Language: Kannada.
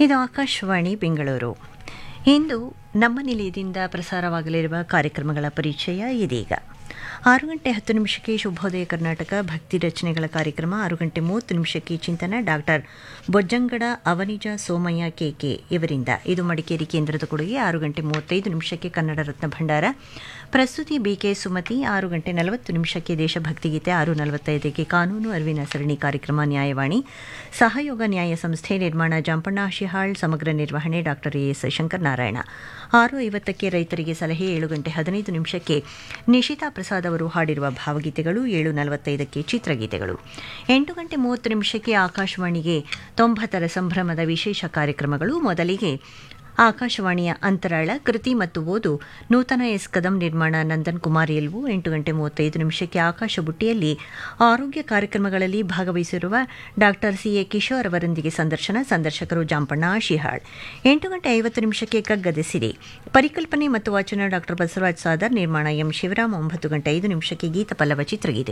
ಇದು ಆಕಾಶವಾಣಿ ಬೆಂಗಳೂರು ಇಂದು ನಮ್ಮ ನಿಲಯದಿಂದ ಪ್ರಸಾರವಾಗಲಿರುವ ಕಾರ್ಯಕ್ರಮಗಳ ಪರಿಚಯ ಇದೀಗ ಆರು ಗಂಟೆ ಹತ್ತು ನಿಮಿಷಕ್ಕೆ ಶುಭೋದಯ ಕರ್ನಾಟಕ ಭಕ್ತಿ ರಚನೆಗಳ ಕಾರ್ಯಕ್ರಮ ಆರು ಗಂಟೆ ಮೂವತ್ತು ನಿಮಿಷಕ್ಕೆ ಚಿಂತನ ಡಾಕ್ಟರ್ ಬೊಜ್ಜಂಗಡ ಅವನಿಜ ಸೋಮಯ್ಯ ಕೆಕೆ ಇವರಿಂದ ಇದು ಮಡಿಕೇರಿ ಕೇಂದ್ರದ ಕೊಡುಗೆ ಆರು ಗಂಟೆ ಮೂವತ್ತೈದು ನಿಮಿಷಕ್ಕೆ ಕನ್ನಡ ರತ್ನ ಭಂಡಾರ ಪ್ರಸ್ತುತಿ ಬಿಕೆ ಸುಮತಿ ಆರು ಗಂಟೆ ನಲವತ್ತು ನಿಮಿಷಕ್ಕೆ ದೇಶಭಕ್ತಿ ಗೀತೆ ಆರು ನಲವತ್ತೈದಕ್ಕೆ ಕಾನೂನು ಅರಿವಿನ ಸರಣಿ ಕಾರ್ಯಕ್ರಮ ನ್ಯಾಯವಾಣಿ ಸಹಯೋಗ ನ್ಯಾಯ ಸಂಸ್ಥೆ ನಿರ್ಮಾಣ ಜಾಂಪಣ್ಣ ಶಿಹಾಳ್ ಸಮಗ್ರ ನಿರ್ವಹಣೆ ಡಾಕ್ಟರ್ ಎಸ್ ಶಂಕರ್ ನಾರಾಯಣ ಆರು ಐವತ್ತಕ್ಕೆ ರೈತರಿಗೆ ಸಲಹೆ ಏಳು ಗಂಟೆ ಹದಿನೈದು ನಿಮಿಷಕ್ಕೆ ನಿಶಿತಾ ಪ್ರಸಾದ್ ಅವರು ಹಾಡಿರುವ ಭಾವಗೀತೆಗಳು ಏಳು ನಲವತ್ತೈದಕ್ಕೆ ಚಿತ್ರಗೀತೆಗಳು ಎಂಟು ಗಂಟೆ ಮೂವತ್ತು ನಿಮಿಷಕ್ಕೆ ಆಕಾಶವಾಣಿಗೆ ತೊಂಬತ್ತರ ಸಂಭ್ರಮದ ವಿಶೇಷ ಕಾರ್ಯಕ್ರಮಗಳು ಮೊದಲಿಗೆ ಆಕಾಶವಾಣಿಯ ಅಂತರಾಳ ಕೃತಿ ಮತ್ತು ಓದು ನೂತನ ಎಸ್ ಕದಂ ನಿರ್ಮಾಣ ನಂದನ್ ಕುಮಾರ್ ಎಲ್ವು ಎಂಟು ಗಂಟೆ ಮೂವತ್ತೈದು ನಿಮಿಷಕ್ಕೆ ಆಕಾಶ ಬುಟ್ಟಿಯಲ್ಲಿ ಆರೋಗ್ಯ ಕಾರ್ಯಕ್ರಮಗಳಲ್ಲಿ ಭಾಗವಹಿಸಿರುವ ಡಾಕ್ಟರ್ ಸಿಎ ಕಿಶೋರ್ ಅವರೊಂದಿಗೆ ಸಂದರ್ಶನ ಸಂದರ್ಶಕರು ಜಾಂಪಣ್ಣ ಶಿಹಾಳ್ ಎಂಟು ಗಂಟೆ ಐವತ್ತು ನಿಮಿಷಕ್ಕೆ ಕಗ್ಗದ ಸಿರಿ ಪರಿಕಲ್ಪನೆ ಮತ್ತು ವಾಚನ ಡಾಕ್ಟರ್ ಬಸವರಾಜ್ ಸಾದರ್ ನಿರ್ಮಾಣ ಎಂ ಶಿವರಾಮ್ ಒಂಬತ್ತು ಗಂಟೆ ಐದು ನಿಮಿಷಕ್ಕೆ ಗೀತ ಪಲ್ಲವ ಚಿತ್ರಗೀತೆ